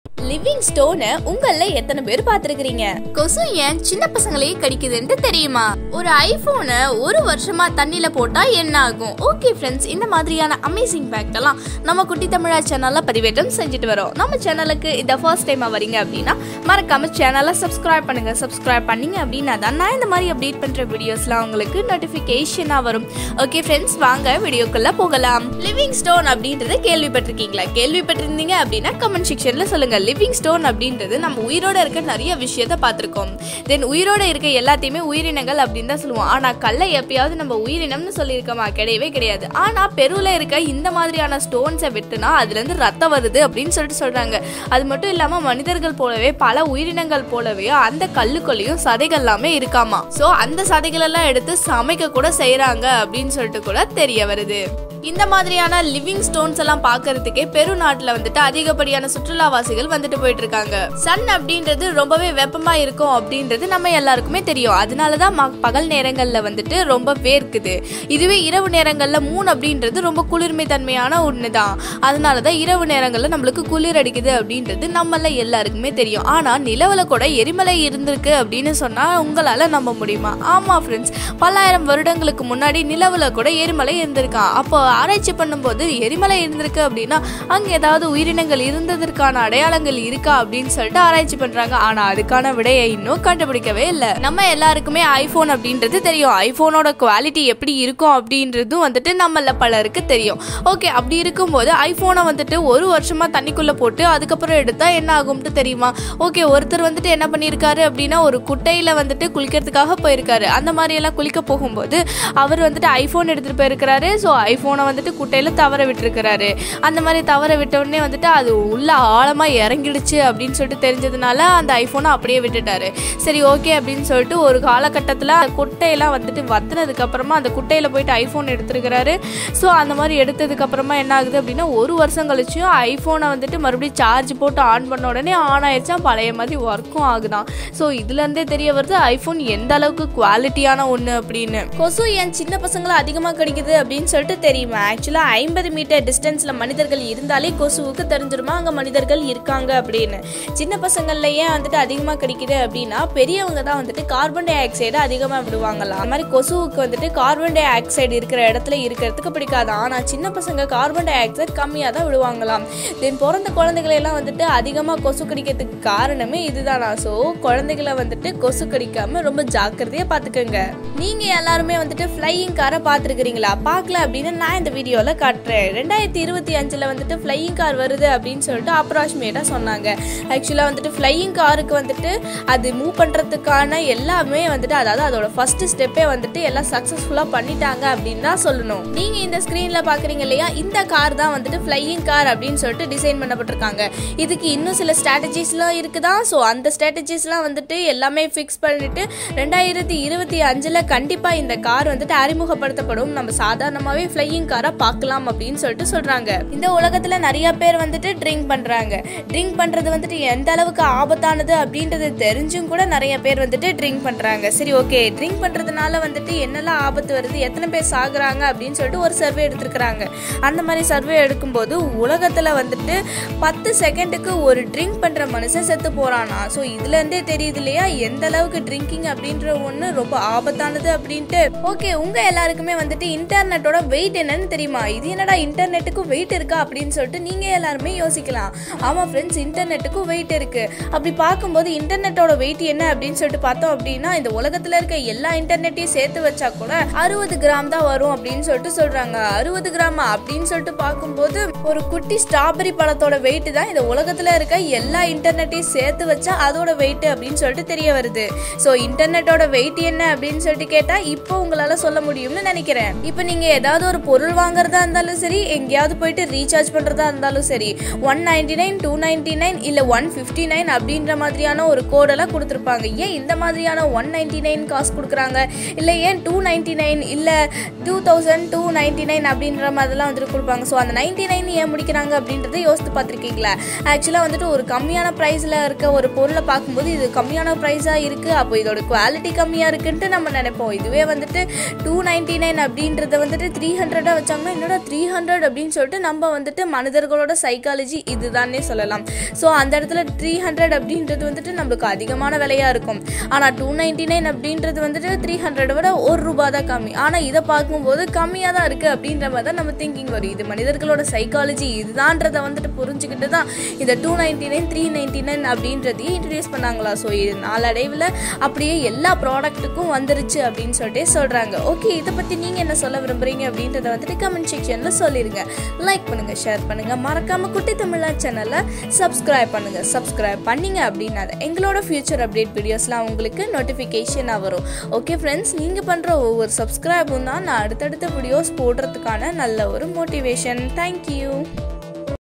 living ஸ்டோனை உங்கள எத்தனை பேர் பார்த்திருக்கிறீங்க கொசு ஏன் சின்ன பசங்களையே கடிக்குதுன்ட்டு தெரியுமா ஒரு ஐபோனை ஒரு வருஷமா தண்ணியில போட்டா என்ன ஆகும் ஓகே ஃப்ரெண்ட்ஸ் இந்த மாதிரியான அமேசிங் ஃபேக்ட் எல்லாம் நம்ம குட்டி தமிழா சேனல்ல பதிவேற்றம் செஞ்சுட்டு வரோம் நம்ம சேனலுக்கு இந்த ஃபர்ஸ்ட் டைமா வரீங்க அப்படின்னா மறக்காம சேனலை சப்ஸ்கிரைப் பண்ணுங்க சப்ஸ்கிரைப் பண்ணீங்க அப்படின்னா தான் நான் இந்த மாதிரி அப்டேட் பண்ற வீடியோஸ்லாம் உங்களுக்கு நோட்டிஃபிகேஷனா வரும் ஓகே ஃப்ரெண்ட்ஸ் வாங்க வீடியோக்குள்ள போகலாம் லிவிங் ஸ்டோன் அப்படின்றத கேள்விப்பட்டிருக்கீங்களா கேள்விப்பட்டிருந்தீங்க அப்படின்னா கமெண்ட் செக்ஷன்ல சொல்லுங்க லிவிங் ஸ்டோன் அப்படின்றது நம்ம உயிரோட இருக்க நிறைய விஷயத்த பார்த்துருக்கோம் தென் உயிரோட இருக்க எல்லாத்தையுமே உயிரினங்கள் அப்படின்னு தான் சொல்லுவோம் ஆனா கல்லை எப்பயாவது நம்ம உயிரினம்னு சொல்லியிருக்கோமா கிடையவே கிடையாது ஆனா பெருவில் இருக்க இந்த மாதிரியான ஸ்டோன்ஸை விட்டுனா அதுல இருந்து ரத்தம் வருது அப்படின்னு சொல்லிட்டு சொல்றாங்க அது மட்டும் இல்லாம மனிதர்கள் போலவே பல உயிரினங்கள் போலவே அந்த கல்லுக்குள்ளேயும் சதைகள் எல்லாமே இருக்காமா சோ அந்த சதைகள் எல்லாம் எடுத்து சமைக்க கூட செய்யறாங்க அப்படின்னு சொல்லிட்டு கூட தெரிய வருது இந்த மாதிரியான லிவிங் ஸ்டோன்ஸ் எல்லாம் பார்க்கறதுக்கே பெரு நாட்டுல வந்துட்டு அதிகப்படியான சுற்றுலாவாசிகள் வந்துட்டு போயிட்டு இருக்காங்க சன் அப்படின்றது ரொம்பவே வெப்பமா இருக்கும் அப்படின்றது நம்ம எல்லாருக்குமே தெரியும் அதனாலதான் ம- பகல் நேரங்கள்ல வந்துட்டு ரொம்ப வேர்க்குது இதுவே இரவு நேரங்கள்ல மூணு அப்படின்றது ரொம்ப குளிர்மை தன்மையான ஒண்ணுதான் அதனாலதான் இரவு நேரங்கள்ல நம்மளுக்கு குளிர் அடிக்குது அப்படின்றது நம்மள எல்லாருக்குமே தெரியும் ஆனா நிலவுல கூட எரிமலை இருந்திருக்கு அப்படின்னு சொன்னா உங்களால நம்ப முடியுமா ஆமா ஃப்ரெண்ட்ஸ் பல்லாயிரம் வருடங்களுக்கு முன்னாடி நிலவுல கூட எரிமலை இருந்திருக்கான் அப்போ ஆராய்ச்சி பண்ணும்போது எரிமலை இருந்திருக்கு அப்படின்னா அங்க ஏதாவது உயிரினங்கள் இருந்ததற்கான அடையாளங்கள் இருக்கா அப்படின்னு சொல்லிட்டு ஆராய்ச்சி பண்றாங்க ஆனா அதுக்கான விடையை இன்னும் கண்டுபிடிக்கவே இல்லை நம்ம எல்லாருக்குமே ஐபோன் அப்படின்றது தெரியும் ஐபோனோட குவாலிட்டி எப்படி இருக்கும் அப்படின்றதும் வந்துட்டு நம்மள பலருக்கு தெரியும் ஓகே அப்படி இருக்கும்போது ஐபோனை வந்துட்டு ஒரு வருஷமா தண்ணிக்குள்ள போட்டு அதுக்கப்புறம் எடுத்தா என்ன ஆகும்ட்டு தெரியுமா ஓகே ஒருத்தர் வந்துட்டு என்ன பண்ணியிருக்காரு அப்படின்னா ஒரு குட்டையில வந்துட்டு குளிக்கிறதுக்காக போயிருக்காரு அந்த மாதிரி எல்லாம் குளிக்க போகும்போது அவர் வந்துட்டு ஐபோன் எடுத்துட்டு போயிருக்கிறாரு ஸோ ஐபோனை வந்துட்டு குட்டையில தவற விட்டுருக்கிறாரு அந்த மாதிரி தவற விட்ட உடனே வந்துட்டு அது உள்ள ஆழமா இறங்கிடுச்சு அப்படின்னு சொல்லிட்டு தெரிஞ்சதுனால அந்த ஐபோனை அப்படியே விட்டுட்டாரு சரி ஓகே அப்படின்னு சொல்லிட்டு ஒரு காலகட்டத்தில் அந்த குட்டையெல்லாம் வந்துட்டு வத்தினதுக்கு அப்புறமா அந்த குட்டையில போயிட்டு ஐபோன் எடுத்துருக்கிறாரு ஸோ அந்த மாதிரி எடுத்ததுக்கு அப்புறமா என்ன ஆகுது அப்படின்னா ஒரு வருஷம் கழிச்சும் ஐபோனை வந்துட்டு மறுபடியும் சார்ஜ் போட்டு ஆன் பண்ண உடனே ஆன் ஆயிடுச்சா பழைய மாதிரி ஒர்க்கும் ஆகுதான் ஸோ இதுல இருந்தே தெரிய வருது ஐபோன் எந்த அளவுக்கு குவாலிட்டியான ஒன்று அப்படின்னு கொசு ஏன் சின்ன பசங்களை அதிகமாக கடிக்குது அப்படின்னு சொல்லிட்டு தெரியுமா ஆக்சுவலாக ஐம்பது மீட்டர் டிஸ்டன்ஸில் மனிதர்கள் இருந்தாலே கொசுவுக்கு தெரிஞ்சிருமா அங்கே மனிதர்கள் இருக்காங்க அப்படின்னு சின்ன பசங்கள்ல ஏன் வந்துட்டு அதிகமாக கடிக்குது அப்படின்னா பெரியவங்க தான் வந்துட்டு கார்பன் டை ஆக்சைடு அதிகமாக விடுவாங்களாம் அந்த மாதிரி கொசுவுக்கு வந்துட்டு கார்பன் டை ஆக்சைடு இருக்கிற இடத்துல இருக்கிறதுக்கு பிடிக்காது ஆனால் சின்ன பசங்க கார்பன் டை ஆக்சைடு கம்மியாக தான் விடுவாங்களாம் தென் பிறந்த குழந்தைகளை எல்லாம் வந்துட்டு அதிகமாக கொசு கடிக்கிறதுக்கு காரணமே இதுதானா ஸோ குழந்தைகளை வந்துட்டு கொசு கடிக்காம ரொம்ப ஜாக்கிரதையாக பார்த்துக்கோங்க நீங்கள் எல்லாருமே வந்துட்டு ஃப்ளையிங் காரை பார்த்துருக்கிறீங்களா பார்க்கல அப்படின்னு நான் இந்த வீடியோவில் காட்டுறேன் ரெண்டாயிரத்தி இருபத்தி அஞ்சில் வந்துட்டு ஃப்ளையிங் கார் வருது அப்படின்னு சொல்லிட்டு அப்ராக்சிமேட்டாக சொன்னாங்க ஆக்சுவலாக வந்துட்டு ஃப்ளையிங் காருக்கு வந்துட்டு அது மூவ் பண்ணுறதுக்கான எல்லாமே வந்துட்டு அதாவது அதோட ஃபர்ஸ்ட் ஸ்டெப்பே வந்துட்டு எல்லாம் சக்ஸஸ்ஃபுல்லாக பண்ணிட்டாங்க அப்படின்னு தான் சொல்லணும் நீங்கள் இந்த ஸ்க்ரீனில் பார்க்குறீங்க இல்லையா இந்த கார் தான் வந்துட்டு ஃப்ளையிங் கார் அப்படின்னு சொல்லிட்டு டிசைன் பண்ணப்பட்டிருக்காங்க இதுக்கு இன்னும் சில ஸ்ட்ராட்டஜிஸ்லாம் இருக்குதா ஸோ அந்த ஸ்ட்ராட்டஜிஸ்லாம் வந்துட்டு எல்லாமே ஃபிக்ஸ் பண்ணிட்டு ரெண்டாயிரத்தி இருபத்தி அஞ்சில் கண்டிப்பாக இந்த கார் வந்துட்டு அறிமுகப்படுத்தப்படும் நம்ம சாதாரணமாகவே ஃப்ளையிங் காராக பார்க்கலாம் அப்படின்னு சொல்லிட்டு சொல்கிறாங்க இந்த உலகத்தில் நிறைய பேர் வந்துட்டு ட்ரிங்க் பண்ணுறாங்க ட்ரிங்க் பண்ணுறது வந்துட்டு எந்த அளவுக்கு ஆபத்தானது அப்படின்றது தெரிஞ்சும் கூட நிறைய பேர் வந்துட்டு ட்ரிங்க் பண்ணுறாங்க சரி ஓகே ட்ரிங்க் பண்ணுறதுனால வந்துட்டு என்னெல்லாம் ஆபத்து வருது எத்தனை பேர் சாகுறாங்க அப்படின்னு சொல்லிட்டு ஒரு சர்வே எடுத்திருக்கிறாங்க அந்த மாதிரி சர்வே எடுக்கும்போது உலகத்தில் வந்துட்டு பத்து செகண்டுக்கு ஒரு ட்ரிங்க் பண்ணுற மனுஷன் செத்து போகிறானா ஸோ இதுலேருந்தே தெரியுது இல்லையா எந்த அளவுக்கு ட்ரிங்கிங் அப்படின்ற ஒன்று ரொம்ப ஆபத்தானது அப்படின்ட்டு ஓகே உங்கள் எல்லாருக்குமே வந்துட்டு இன்டர்நெட்டோட வெயிட் என்னன்னு தெரியுமா இது என்னடா இன்டர்நெட்டுக்கும் வெயிட் இருக்கா அப்படின்னு சொல்லிட்டு நீங்கள் எல்லாருமே யோசிக்கலாம் ஆமாம் ஃப்ரெண்ட்ஸ் இன்டர்நெட்டுக்கும் வெயிட் இருக்கு அப்படி பார்க்கும்போது இன்டர்நெட்டோட வெயிட் என்ன அப்படின்னு சொல்லிட்டு பார்த்தோம் அப்படின்னா இந்த உலகத்தில் இருக்க எல்லா இன்டர்நெட்டையும் சேர்த்து வச்சா கூட அறுபது கிராம் தான் வரும் அப்படின்னு சொல்லிட்டு சொல்றாங்க அறுபது கிராமா அப்படின்னு சொல்லிட்டு பார்க்கும்போது ஒரு குட்டி ஸ்ட்ராபெரி பழத்தோட வெயிட் தான் இந்த உலகத்துல இருக்க எல்லா இன்டர்நெட்டையும் சேர்த்து வச்சா அதோட வெயிட் அப்படின்னு சொல்லிட்டு தெரிய வருது ஸோ இன்டர்நெட்டோட வெயிட் என்ன அப்படின்னு சொல்லிட்டு கேட்டா இப்போ உங்களால சொல்ல முடியும்னு நினைக்கிறேன் இப்போ நீங்க ஏதாவது ஒரு பொருள் வாங்குறதா இருந்தாலும் சரி எங்கேயாவது போயிட்டு ரீசார்ஜ் பண்றதா இருந்தாலும் சரி one ninety nine two ninety nine இல்ல ஒன் ஃபிஃப்டி நைன் அப்படின்ற மாதிரியான ஒரு கோடெல்லாம் கொடுத்துருப்பாங்க ஏன் இந்த மாதிரியான ஒன் நைன்டி நைன் காசு கொடுக்குறாங்க இல்லை ஏன் டூ நைன்டி நைன் இல்லை two thousand two ninety nine அப்படின்ற மாதிரிலாம் வந்துட்டு கொடுப்பாங்க ஸோ அந்த நைன்டி நைன் ஏன் முடிக்கிறாங்க அப்படின்றத யோசித்து பார்த்துருக்கீங்களா ஆக்சுவலாக வந்துட்டு ஒரு கம்மியான ப்ரைஸில் இருக்க ஒரு பொருளை பார்க்கும்போது இது கம்மியான ப்ரைஸாக இருக்குது அப்போ இதோட குவாலிட்டி கம்மியாக இருக்குன்ட்டு நம்ம நினைப்போம் இதுவே வந்துட்டு டூ நைன்டி நைன் அப்படின்றத வந்துட்டு த்ரீ ஹண்ட்ரடாக வச்சாங்கன்னா என்னடா த்ரீ ஹண்ட்ரட் அப்படின்னு சொல்லிட்டு நம்ம வந்துட்டு மனிதர்களோட சைக்காலஜி இதுதானே சொல்லலாம் ஸோ அந்த இடத்துல த்ரீ ஹண்ட்ரட் அப்படின்றது வந்துட்டு நம்மளுக்கு அதிகமான விலையாக இருக்கும் ஆனால் டூ நைன்டி நைன் அப்படின்றது வந்துட்டு த்ரீ ஹண்ட்ரட் விட ஒரு ரூபா தான் கம்மி ஆனால் இதை பார்க்கும்போது கம்மியாக தான் இருக்குது அப்படின்ற மாதிரி தான் நம்ம திங்கிங் வரும் இது மனிதர்களோட சைக்காலஜி இதுதான்றதை வந்துட்டு புரிஞ்சுக்கிட்டு தான் இந்த two ninety nine three ninety nine அப்படின்றதையும் இன்ட்ரடியூஸ் பண்ணாங்களா ஸோ இது நாளடைவில் அப்படியே எல்லா ப்ராடக்ட்டுக்கும் வந்துருச்சு அப்படின்னு சொல்லிட்டு சொல்கிறாங்க ஓகே இதை பற்றி நீங்கள் என்ன சொல்ல விரும்புகிறீங்க அப்படின்றத வந்துட்டு கமெண்ட் செக்ஷனில் சொல்லிடுங்க லைக் பண்ணுங்கள் ஷேர் பண்ணுங்கள் மறக்காமல் குட்டி தமிழா சேனலை சப்ஸ்கிரைப் பண்ணுங்கள் சப்ஸ்கிரைப் பண்ணீங்க அப்படின்னா எங்களோட ஃபியூச்சர் அப்டேட் வீடியோஸ்லாம் உங்களுக்கு நோட்டிஃபிகேஷனாக வரும் ஓகே ஃப்ரெண்ட்ஸ் நீங்கள் பண்ணுற ஒவ்வொரு சப்ஸ்கிரைபும் தான் நான் அடுத்தடுத்த வீடியோஸ் போடுறதுக்கான நல்ல ஒரு மோட்டிவேஷன் தேங்க்யூ